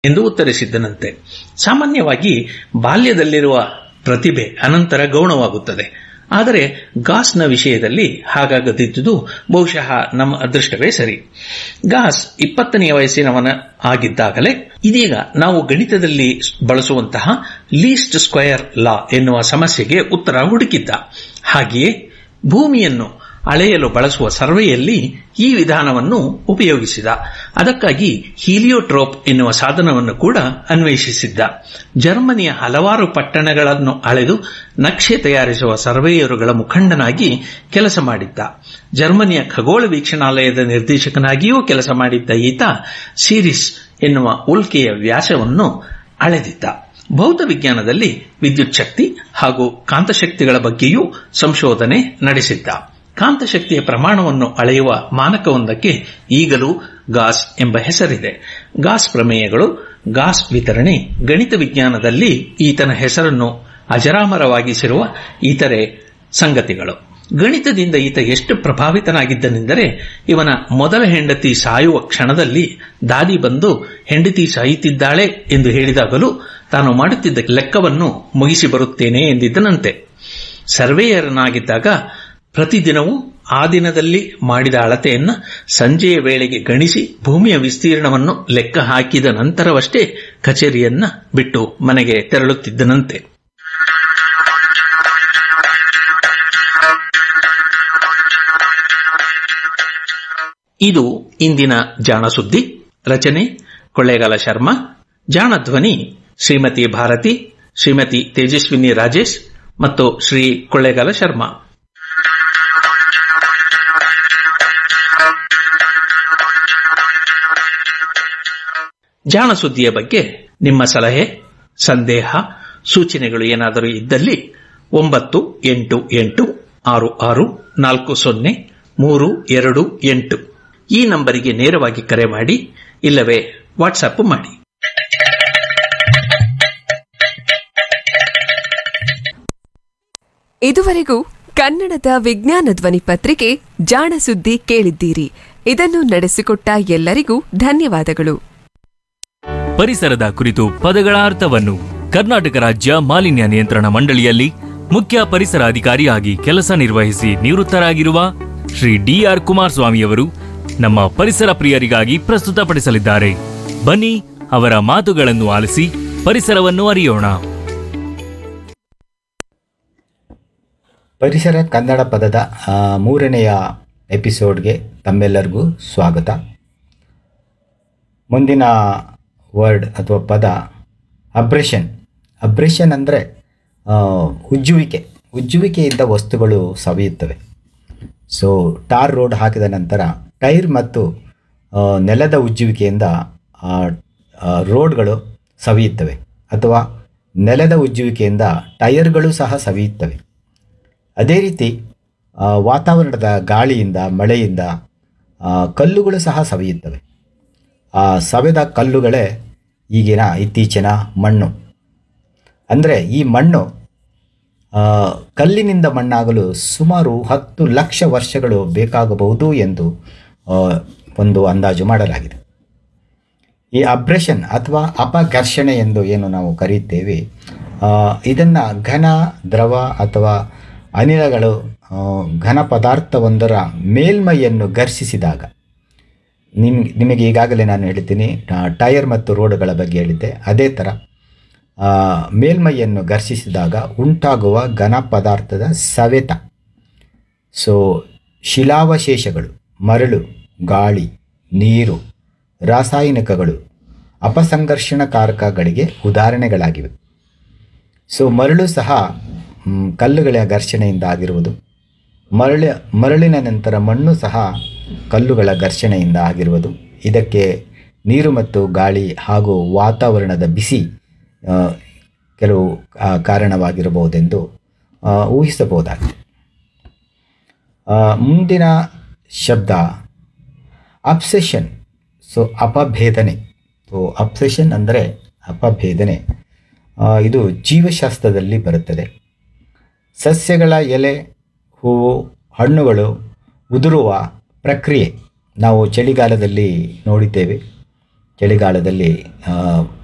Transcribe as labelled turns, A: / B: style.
A: ಎಂದು ಉತ್ತರಿಸಿದ್ದನಂತೆ ಸಾಮಾನ್ಯವಾಗಿ ಬಾಲ್ಯದಲ್ಲಿರುವ ಪ್ರತಿಭೆ ಅನಂತರ ಗೌಣವಾಗುತ್ತದೆ ಆದರೆ ಗಾಸ್ನ ವಿಷಯದಲ್ಲಿ ಹಾಗಾಗದಿದ್ದುದು ಬಹುಶಃ ನಮ್ಮ ಅದೃಷ್ಟವೇ ಸರಿ ಗಾಸ್ ಇಪ್ಪತ್ತನೆಯ ವಯಸ್ಸಿನವನ ಆಗಿದ್ದಾಗಲೇ ಇದೀಗ ನಾವು ಗಣಿತದಲ್ಲಿ ಬಳಸುವಂತಹ ಲೀಸ್ಟ್ ಸ್ಕ್ವಯರ್ ಲಾ ಎನ್ನುವ ಸಮಸ್ಯೆಗೆ ಉತ್ತರ ಹುಡುಕಿದ್ದ ಹಾಗೆಯೇ ಭೂಮಿಯನ್ನು ಅಳೆಯಲು ಬಳಸುವ ಸರ್ವೆಯಲ್ಲಿ ಈ ವಿಧಾನವನ್ನು ಉಪಯೋಗಿಸಿದ ಅದಕ್ಕಾಗಿ ಹೀಲಿಯೋಟ್ರೋಪ್ ಎನ್ನುವ ಸಾಧನವನ್ನು ಕೂಡ ಅನ್ವೇಷಿಸಿದ್ದ ಜರ್ಮನಿಯ ಹಲವಾರು ಪಟ್ಟಣಗಳನ್ನು ಅಳೆದು ನಕ್ಷೆ ತಯಾರಿಸುವ ಸರ್ವೇಯರುಗಳ ಮುಖಂಡನಾಗಿ ಕೆಲಸ ಮಾಡಿದ್ದ ಜರ್ಮನಿಯ ಖಗೋಳ ವೀಕ್ಷಣಾಲಯದ ನಿರ್ದೇಶಕನಾಗಿಯೂ ಕೆಲಸ ಮಾಡಿದ್ದ ಈತ ಸೀರಿಸ್ ಎನ್ನುವ ಉಲ್ಕೆಯ ವ್ಯಾಸವನ್ನು ಅಳೆದಿದ್ದ ಭೌತ ವಿಜ್ಞಾನದಲ್ಲಿ ವಿದ್ಯುತ್ ಶಕ್ತಿ ಹಾಗೂ ಕಾಂತಶಕ್ತಿಗಳ ಬಗ್ಗೆಯೂ ಸಂಶೋಧನೆ ನಡೆಸಿದ್ದ ಕಾಂತಶಕ್ತಿಯ ಪ್ರಮಾಣವನ್ನು ಅಳೆಯುವ ಮಾನಕವೊಂದಕ್ಕೆ ಈಗಲೂ ಗಾಸ್ ಎಂಬ ಹೆಸರಿದೆ ಗಾಸ್ ಪ್ರಮೇಯಗಳು ಗಾಸ್ ವಿತರಣೆ ಗಣಿತ ವಿಜ್ಞಾನದಲ್ಲಿ ಈತನ ಹೆಸರನ್ನು ಅಜರಾಮರವಾಗಿಸಿರುವ ಇತರೆ ಸಂಗತಿಗಳು ಗಣಿತದಿಂದ ಈತ ಎಷ್ಟು ಪ್ರಭಾವಿತನಾಗಿದ್ದನೆಂದರೆ ಇವನ ಮೊದಲ ಹೆಂಡತಿ ಸಾಯುವ ಕ್ಷಣದಲ್ಲಿ ದಾದಿ ಬಂದು ಹೆಂಡತಿ ಸಾಯುತ್ತಿದ್ದಾಳೆ ಎಂದು ಹೇಳಿದಾಗಲೂ ತಾನು ಮಾಡುತ್ತಿದ್ದ ಲೆಕ್ಕವನ್ನು ಮುಗಿಸಿ ಬರುತ್ತೇನೆ ಎಂದಿದ್ದನಂತೆ ಸರ್ವೇಯರನಾಗಿದ್ದಾಗ ಪ್ರತಿದಿನವೂ ಆ ದಿನದಲ್ಲಿ ಮಾಡಿದ ಅಳತೆಯನ್ನ ಸಂಜೆಯ ವೇಳೆಗೆ ಗಣಿಸಿ ಭೂಮಿಯ ವಿಸ್ತೀರ್ಣವನ್ನು ಲೆಕ್ಕ ಹಾಕಿದ ನಂತರವಷ್ಟೇ ಕಚೇರಿಯನ್ನ ಬಿಟ್ಟು ಮನೆಗೆ ತೆರಳುತ್ತಿದ್ದನಂತೆ ಇದು ಇಂದಿನ ಜಾಣ ಸುದ್ದಿ ರಚನೆ ಕೊಳ್ಳೇಗಾಲ ಶರ್ಮಾ ಜಾಣ ಧ್ವನಿ ಶ್ರೀಮತಿ ಭಾರತಿ ಶ್ರೀಮತಿ ತೇಜಸ್ವಿನಿ ರಾಜೇಶ್ ಮತ್ತು ಶ್ರೀ ಕೊಳ್ಳೇಗಾಲ ಶರ್ಮಾ ಜಾಣ ಸುದ್ದಿಯ ಬಗ್ಗೆ ನಿಮ್ಮ ಸಲಹೆ ಸಂದೇಹ ಸೂಚನೆಗಳು ಏನಾದರೂ ಇದ್ದಲ್ಲಿ ಒಂಬತ್ತು ಎಂಟು ಎಂಟು ಆರು ಆರು ನಾಲ್ಕು ಸೊನ್ನೆ ಮೂರು ಎರಡು ಎಂಟು ಈ ನಂಬರಿಗೆ ನೇರವಾಗಿ ಕರೆ ಮಾಡಿ ಇಲ್ಲವೇ ವಾಟ್ಸಪ್ ಮಾಡಿ
B: ಇದುವರೆಗೂ ಕನ್ನಡದ ವಿಜ್ಞಾನ ಧ್ವನಿ ಪತ್ರಿಕೆ ಜಾಣ ಸುದ್ದಿ ಕೇಳಿದ್ದೀರಿ ಇದನ್ನು ನಡೆಸಿಕೊಟ್ಟ ಎಲ್ಲರಿಗೂ ಧನ್ಯವಾದಗಳು
C: ಪರಿಸರದ ಕುರಿತು ಪದಗಳ ಅರ್ಥವನ್ನು ಕರ್ನಾಟಕ ರಾಜ್ಯ ಮಾಲಿನ್ಯ ನಿಯಂತ್ರಣ ಮಂಡಳಿಯಲ್ಲಿ ಮುಖ್ಯ ಪರಿಸರ ಅಧಿಕಾರಿಯಾಗಿ ಕೆಲಸ ನಿರ್ವಹಿಸಿ ನಿವೃತ್ತರಾಗಿರುವ ಶ್ರೀ ಡಿಆರ್ ಕುಮಾರಸ್ವಾಮಿಯವರು ನಮ್ಮ ಪರಿಸರ ಪ್ರಿಯರಿಗಾಗಿ ಪ್ರಸ್ತುತಪಡಿಸಲಿದ್ದಾರೆ ಬನ್ನಿ ಅವರ ಮಾತುಗಳನ್ನು ಆಲಿಸಿ ಪರಿಸರವನ್ನು ಅರಿಯೋಣ
D: ಪರಿಸರ ಕನ್ನಡ ಪದದ ಆ, ಮೂರನೆಯ ಎಪಿಸೋಡ್ಗೆ ತಮ್ಮೆಲ್ಲರಿಗೂ ಸ್ವಾಗತ ಮುಂದಿನ ವರ್ಡ್ ಅಥವಾ ಪದ ಅಬ್ರೆಷನ್ ಅಬ್ರೆಷನ್ ಅಂದರೆ ಉಜ್ಜುವಿಕೆ ಉಜ್ಜುವಿಕೆಯಿಂದ ವಸ್ತುಗಳು ಸವಿಯುತ್ತವೆ ಸೊ ಟಾರ್ ರೋಡ್ ಹಾಕಿದ ನಂತರ ಟೈರ್ ಮತ್ತು ಆ, ನೆಲದ ಉಜ್ಜುವಿಕೆಯಿಂದ ಆ, ಆ, ರೋಡ್ಗಳು ಸವಿಯುತ್ತವೆ ಅಥವಾ ನೆಲದ ಉಜ್ಜುವಿಕೆಯಿಂದ ಟೈರ್ಗಳು ಸಹ ಸವಿಯುತ್ತವೆ ಅದೇ ರೀತಿ ಆ, ವಾತಾವರಣದ ಗಾಳಿಯಿಂದ ಮಳೆಯಿಂದ ಆ, ಕಲ್ಲುಗಳು ಸಹ ಸವಿಯುತ್ತವೆ ಆ ಸವೆದ ಕಲ್ಲುಗಳೇ ಈಗಿನ ಇತ್ತೀಚಿನ ಮಣ್ಣು ಅಂದರೆ ಈ ಮಣ್ಣು ಆ, ಕಲ್ಲಿನಿಂದ ಮಣ್ಣಾಗಲು ಸುಮಾರು ಹತ್ತು ಲಕ್ಷ ವರ್ಷಗಳು ಬೇಕಾಗಬಹುದು ಎಂದು ಆ, ಒಂದು ಅಂದಾಜು ಮಾಡಲಾಗಿದೆ ಈ ಅಬ್ರೆಷನ್ ಅಥವಾ ಅಪಘರ್ಷಣೆ ಎಂದು ಏನು ನಾವು ಕರೆಯುತ್ತೇವೆ ಇದನ್ನು ಘನ ದ್ರವ ಅಥವಾ ಅನಿಲಗಳು ಆ, ಘನ ಪದಾರ್ಥವೊಂದರ ಮೇಲ್ಮೈಯನ್ನು ಘರ್ಷಿಸಿದಾಗ ನಿಮ್ ನಿಮಗೆ ಈಗಾಗಲೇ ನಾನು ಹೇಳ್ತೀನಿ ಆ, ಟೈರ್ ಮತ್ತು ರೋಡ್ಗಳ ಬಗ್ಗೆ ಹೇಳಿದ್ದೆ ಅದೇ ಥರ ಆ, ಮೇಲ್ಮೈಯನ್ನು ಘರ್ಷಿಸಿದಾಗ ಉಂಟಾಗುವ ಘನ ಪದಾರ್ಥದ ಸವೆತ ಸೊ ಶಿಲಾವಶೇಷಗಳು ಮರಳು ಗಾಳಿ ನೀರು ರಾಸಾಯನಿಕಗಳು ಅಪಸಂಘರ್ಷಣಕಾರಕಗಳಿಗೆ ಉದಾಹರಣೆಗಳಾಗಿವೆ ಸೊ ಮರಳು ಸಹ ಮ್, ಕಲ್ಲುಗಳ ಘರ್ಷಣೆಯಿಂದ ಆಗಿರುವುದು ಮರಳ ಮರಳಿನ ನಂತರ ಮಣ್ಣು ಸಹ ಕಲ್ಲುಗಳ ಘರ್ಷಣೆಯಿಂದ ಆಗಿರುವುದು ಇದಕ್ಕೆ ನೀರು ಮತ್ತು ಗಾಳಿ ಹಾಗೂ ವಾತಾವರಣದ ಬಿಸಿ ಆ, ಕೆಲವು ಆ, ಕಾರಣವಾಗಿರಬಹುದೆಂದು ಆ, ಊಹಿಸಬಹುದಾಗಿದೆ ಆ, ಮುಂದಿನ ಶಬ್ದ ಅಬ್ಸೆಷನ್ ಸೊ ಅಪಭೇದನೆ ಸೊ ಅಬ್ಸೆಷನ್ ಅಂದರೆ ಅಪಭೇದನೆ ಆ, ಇದು ಜೀವಶಾಸ್ತ್ರದಲ್ಲಿ ಬರುತ್ತದೆ ಸಸ್ಯಗಳ ಎಲೆ ಹೂವು ಹಣ್ಣುಗಳು ಉದುರುವ ಪ್ರಕ್ರಿಯೆ ನಾವು ಚಳಿಗಾಲದಲ್ಲಿ ನೋಡಿದ್ದೇವೆ ಚಳಿಗಾಲದಲ್ಲಿ ಆ,